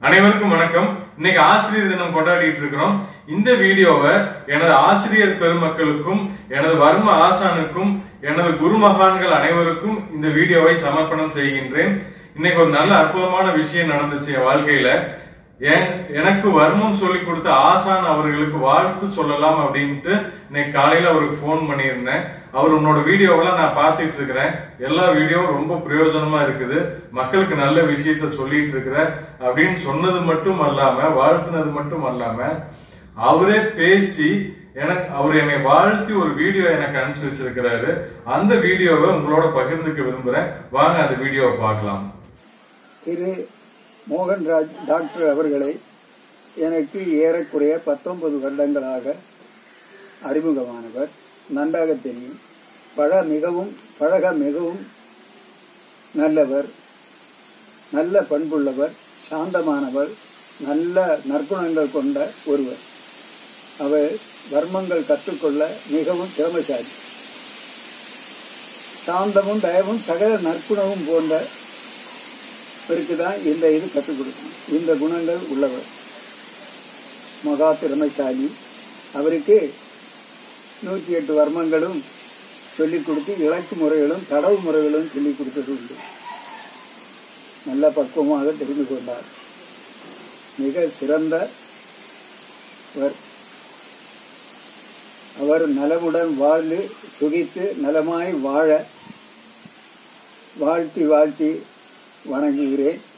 அனைவருக்கும் வணக்கம் இன்னைக்கு ஆசிரியர் தினம் கொண்டாடிட்டு இருக்கிறோம் இந்த வீடியோவை எனது ஆசிரியர் பெருமக்களுக்கும் எனது வர்ம ஆசானுக்கும் எனது குருமகான்கள் அனைவருக்கும் இந்த வீடியோவை சமர்ப்பணம் செய்கின்றேன் இன்னைக்கு ஒரு நல்ல அற்புதமான விஷயம் நடந்துச்சு என் வாழ்க்கையில என் எனக்கு வர்மம் சொல்லி கொடுத்த ஆசான் அவர்களுக்கு வாழ்த்து சொல்லலாம் அப்படின்ட்டு இன்னைக்கு காலையில அவருக்கு ஃபோன் பண்ணியிருந்தேன் அவர் உன்னோட வீடியோவெல்லாம் நான் பார்த்துட்டு இருக்கிறேன் எல்லா வீடியோவும் ரொம்ப பிரயோஜனமா இருக்குது மக்களுக்கு நல்ல விஷயத்த சொல்லிட்டு இருக்கிற அப்படின்னு சொன்னது மட்டும் அல்லாம வாழ்த்துனது மட்டும் அல்லாம அவரே பேசி எனக்கு அவர் என்னை வாழ்த்தி ஒரு வீடியோ எனக்கு அனுப்பிச்சு வச்சிருக்கிறாரு அந்த வீடியோவை உங்களோட பகிர்ந்துக்க விரும்புறேன் வாங்க அந்த வீடியோவை பார்க்கலாம் திரு மோகன்ராஜ் டாக்டர் அவர்களை எனக்கு ஏறக்குறைய பத்தொன்பது வருடங்களாக அறிமுகமானவர் நன்றாக தெரியும் பழ மிகவும் பழக மிகவும் நல்லவர் நல்ல பண்புள்ளவர் சாந்தமானவர் நல்ல நற்குணங்கள் கொண்ட ஒருவர் அவர் வர்மங்கள் கற்றுக்கொள்ள மிகவும் திறமைசாலி சாந்தமும் தயவும் சகல நற்குணமும் போன்ற இவருக்கு தான் இந்த இது கற்றுக் கொடுக்கணும் இந்த குணங்கள் உள்ளவர் மகா திறமைசாலி அவருக்கு நூற்றி எட்டு வர்மங்களும் சொல்லிக் கொடுத்து இலக்கு முறைகளும் தடவு முறைகளும் சொல்லிக் கொடுத்தது உண்டு நல்ல பக்குவமாக தெரிந்து கொண்டார் மிக சிறந்த அவர் நலமுடன் வாழ்ந்து சுகித்து நலமாய் வாழ வாழ்த்தி வாழ்த்தி வணங்குகிறேன்